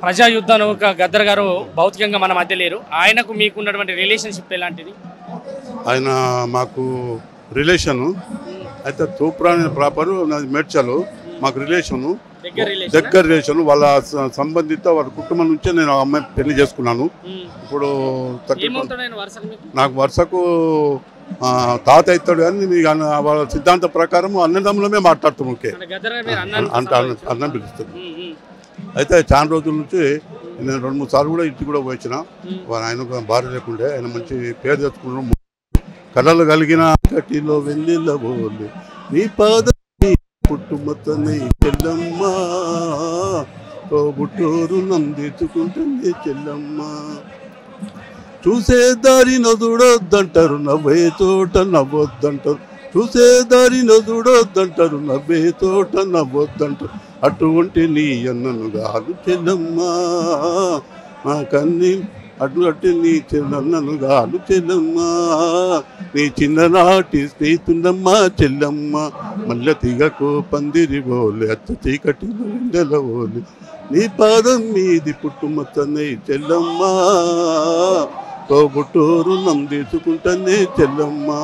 ప్రజాయుద్ధం ఒక గద్దర్ గారు భౌతికంగా మన మధ్య లేరు ఆయనకు మీకు ఉన్నటువంటి రిలేషన్షిప్ ఎలాంటిది ఆయన మాకు రిలేషను అయితే తూప్రాని ప్రాపర్ నాది మేడ్చలు మాకు రిలేషను దగ్గర రిలేషన్ దగ్గర రిలేషన్ వాళ్ళ స- సంబంధిత వాళ్ళ కుటుంబం నుంచే నేను ఆ అమ్మాయి పెళ్లి చేసుకున్నాను ఇప్పుడు థర్టీ ఏమవుతాడు ఆయన వరుసగా మీకు నాకు వరుసకు ఆ, తాత అవుతాడు కానీ మీకు అన్న- వాళ్ళ సిద్ధాంత ప్రకారం అన్నదమ్ములమే మాట్లాడుతాం ఓకే అంటే గద్దర్ గారు మీరు అన్నాను అంటే అన్న అన్నం పిలుస్తాడు అయితే చాలా రోజుల నుంచి నేను రెండు మూడు సార్లు కూడా ఇంటికి కూడా వచ్చిన వారు ఆయన ఒక భార్య లేకుండే ఆయన మంచి పేరు తెచ్చుకున్నాడు కళలు కలిగిన గట్టిలో వెళ్ళిల్లబోలే నీ పాద పుట్టుమతని చెల్లమ్మ తోబుట్టూరు నందించుకుంటుంది చెల్లమ్మ చూసే దారి నదుడొద్దంటారు నవ్వే తోట నవ్వొద్దంటారు చూసే దారి నదుడొద్దంటారు నవ్వే తోట నవ్వొద్దంటారు అటువంటి నీ అన్నను కాదు చెల్లమ్మా మా కన్ని అటువంటి నీ చెల్లన్నను కాదు చెల్లమ్మా నీ చిన్ననాటి స్నేహితున్నమ్మా చెల్లమ్మ మల్ల తీగకు పందిరి బోలే అచ్చ చీకటి ఎండల ఓలే నీ పాదం మీది పుట్టుమత్తనే చెల్లమ్మా తోబుట్టూరు నందించుకుంటనే చెల్లమ్మా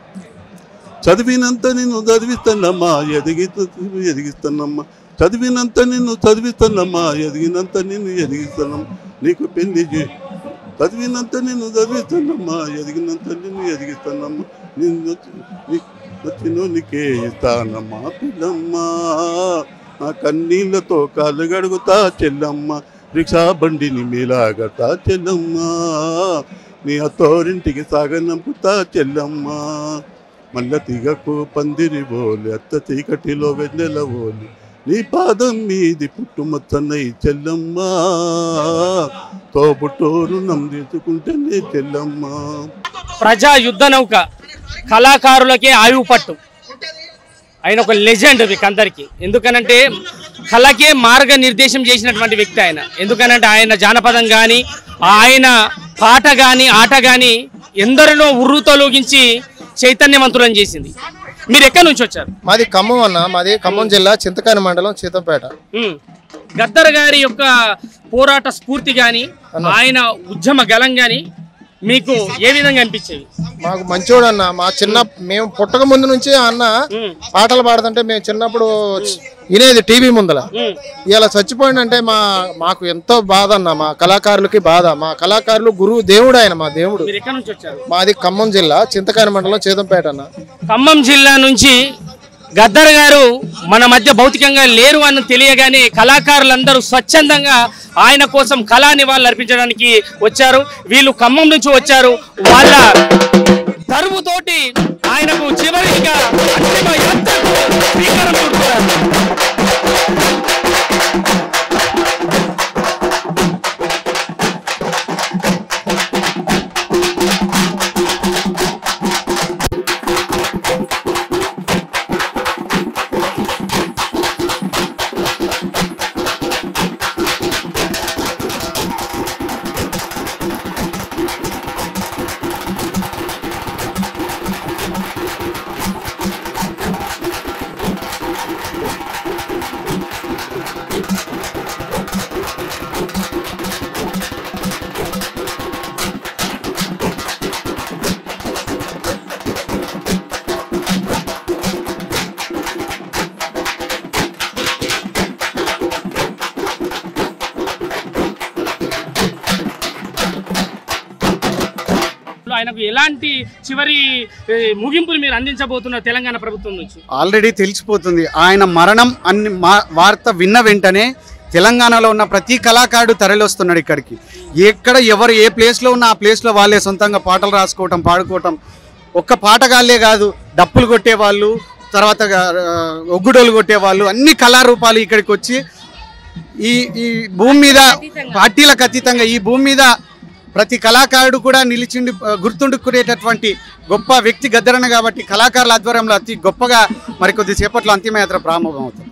చదివినంత నిన్ను చదివిస్తానమ్మా ఎదిగి ఎదిగిస్తానమ్మా చదివినంత నిన్ను చదివిస్తానమ్మా ఎదిగినంత నిన్ను ఎదిగిస్తానమ్మా నీకు పెళ్లి చే చదివినంత నిన్ను చదివిస్తానమ్మా ఎదిగినంత నిన్ను ఎదిగిస్తానమ్మా నిన్ను నచ్చినోనికే ఇస్తానమ్మా పిల్లమ్మా నా కన్నీళ్లతో కాళ్ళు గడుగుతా చెల్లమ్మ రిక్షా బండిని మీలాగతా చెల్లమ్మా నీ అత్తోరింటికి సాగనంపుతా చెల్లమ్మా మల్ల తీగకు పందిరి బోలి అత్త చీకటిలో వెన్నెల ఓలి నీ పాదం మీది పుట్టుమచ్చన్నై చెల్లమ్మా తోబుట్టోరు నందించుకుంటేనే చెల్లమ్మా ప్రజా యుద్ధ నౌక కళాకారులకే ఆయువు పట్టు ఆయన ఒక లెజెండ్ మీకు అందరికీ ఎందుకనంటే కళకే మార్గనిర్దేశం చేసినటువంటి వ్యక్తి ఆయన ఎందుకనంటే ఆయన జానపదం కానీ ఆయన పాట కానీ ఆట కానీ ఎందరినో ఉర్రుతొలగించి చైతన్యవంతులను చేసింది మీరు ఎక్కడి నుంచి వచ్చారు మాది ఖమ్మం అన్న మాది ఖమ్మం జిల్లా చింతకాని మండలం సీతంపేట ఉమ్. గద్దర్ గారి యొక్క పోరాట స్ఫూర్తి కానీ ఆయన ఉద్యమ గలం కానీ మీకు ఏ విధంగా అనిపించేవి మాకు మంచోడు అన్న మా చిన్న మేము పుట్టక ముందు నుంచి ఆ అన్న ఉమ్. పాటలు పాడుతుంటే మేము చిన్నప్పుడు వినేది టీవీ ముందల ఉమ్. ఇలా చచ్చిపోయిందంటే మా మాకు ఎంతో బాధ అన్న మా కళాకారులకి బాధ మా కళాకారులు గురువు దేవుడు ఆయన మా దేవుడు మీరు ఎక్కడి నుంచి వచ్చారు మాది ఖమ్మం జిల్లా చింతకాని మండలం చేతంపేట అన్న ఖమ్మం జిల్లా నుంచి గద్దర్ గారు మన మధ్య భౌతికంగా లేరు అని తెలియగానే కళాకారులందరూ స్వచ్ఛందంగా ఆయన కోసం కళా నివాళులు అర్పించడానికి వచ్చారు వీళ్ళు ఖమ్మం నుంచి వచ్చారు వాళ్ళ దరువుతోటి ఆయనకు చివరిగా అంతిమ యాత్రకు శ్రీకారం చుడుతున్నారు ఆయనకు ఎలాంటి చివరి ఏ, ముగింపులు మీరు అందించబోతున్నారు తెలంగాణ ప్రభుత్వం నుంచి ఆల్రెడీ తెలిసిపోతుంది ఆయన మరణం అన్ని మా- వార్త విన్న వెంటనే తెలంగాణలో ఉన్న ప్రతి కళాకారుడు తరలివస్తున్నాడు ఇక్కడికి ఎక్కడ ఎవరు ఏ ప్లేస్లో ఉన్న ఆ ప్లేస్లో వాళ్ళే సొంతంగా పాటలు రాసుకోవటం పాడుకోవటం ఒక్క పాటగాళ్ళే కాదు డప్పులు కొట్టేవాళ్ళు తర్వాత ఆ, ఒగ్గుడోలు కొట్టేవాళ్ళు అన్ని కళారూపాలు ఇక్కడికి వచ్చి ఈ ఈ భూమి మీద పార్టీలకు అతీతంగా ఈ భూమి మీద ప్రతి కళాకారుడు కూడా నిలిచిండి ఆ, గుర్తుండుకునేటటువంటి గొప్ప వ్యక్తి గద్దరన్న కాబట్టి కళాకారుల ఆధ్వర్యంలో అతి గొప్పగా మరి కొద్దిసేపట్లో అంతిమయాత్ర ప్రారంభం అవుతుంది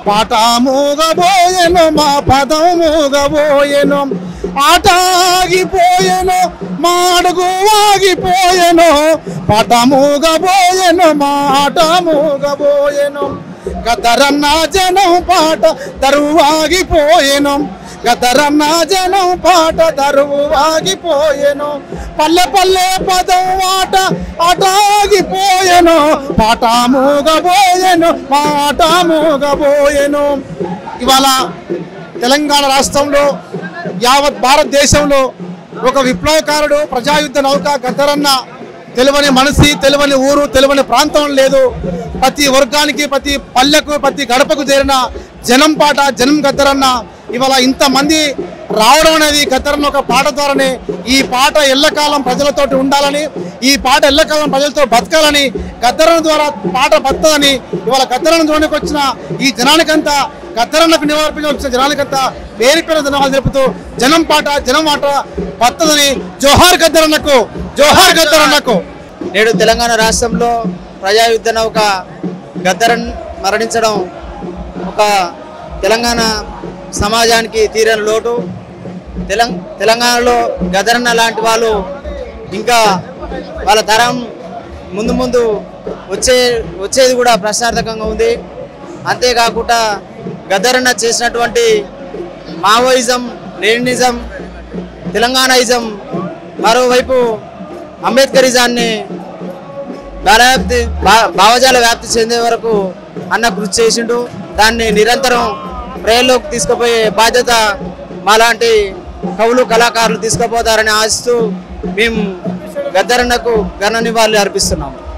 పాట మూగబోయెను మా పదం మూగబోయెను ఆట ఆగిపోయెను మా అడుగు ఆగిపోయెను పాట మూగబోయెను మా ఆట మూగబోయెను గతరన్న జనం పాట దరువు ఆగిపోయెను గతరన్న జనం పాట దరువు ఆగిపోయెను పల్లె పల్లె పదం ఆట ఆట ఆగిపోయెను పాట మూగబోయెను పాట మూగబోయెను ఇవాళ తెలంగాణ రాష్ట్రంలో యావత్ భారతదేశంలో ఒక విప్లవకారుడు ప్రజాయుద్ధ నౌక గద్దరన్న తెలివని మనిషి తెలివని ఊరు తెలివని ప్రాంతం లేదు ప్రతి వర్గానికి ప్రతి పల్లెకు ప్రతి గడపకు చేరిన జనం పాట జనం గద్దరన్న ఇవాళ ఇంతమంది రావడం అనేది గద్దరన్న ఒక పాట ద్వారానే ఈ పాట ఎల్లకాలం ప్రజలతోటి ఉండాలని ఈ పాట ఎల్లకాలం ప్రజలతో బతకాలని గద్దరన్న ద్వారా పాట బతదని ఇవాళ గద్దరన్న జోనికి వచ్చిన ఈ జనానికంతా గద్దరన్నకు నివారించిన వచ్చిన జనానికంతా పేరు పేరు ధన్యవాదాలు తెలుపుతూ జనం పాట జనం మాట బతదని జోహార్ గద్దరన్నకు జోహార్ గద్దరన్నకు నేడు తెలంగాణ రాష్ట్రంలో ప్రజాయుద్ధ నౌక గద్దరన్ మరణించడం ఒక తెలంగాణ సమాజానికి తీరని లోటు తెలంగ తెలంగాణలో గద్దరన్న లాంటి వాళ్ళు ఇంకా వాళ్ళ తరం ముందు ముందు వచ్చే వచ్చేది కూడా ప్రశ్నార్థకంగా ఉంది అంతేకాకుండా గద్దరన్న చేసినటువంటి మావోయిజం లెనినిజం తెలంగాణయిజం మరోవైపు అంబేద్కరిజాన్ని భారవ్యాప్తి భా- భావజాల వ్యాప్తి చెందే వరకు అన్న కృషి చేసిండు దాన్ని నిరంతరం ప్రజల్లోకి తీసుకుపోయే బాధ్యత మాలాంటి కవులు కళాకారులు తీసుకుపోతారని ఆశిస్తూ మేము గద్దరన్నకు ఘన నివాళులు అర్పిస్తున్నాము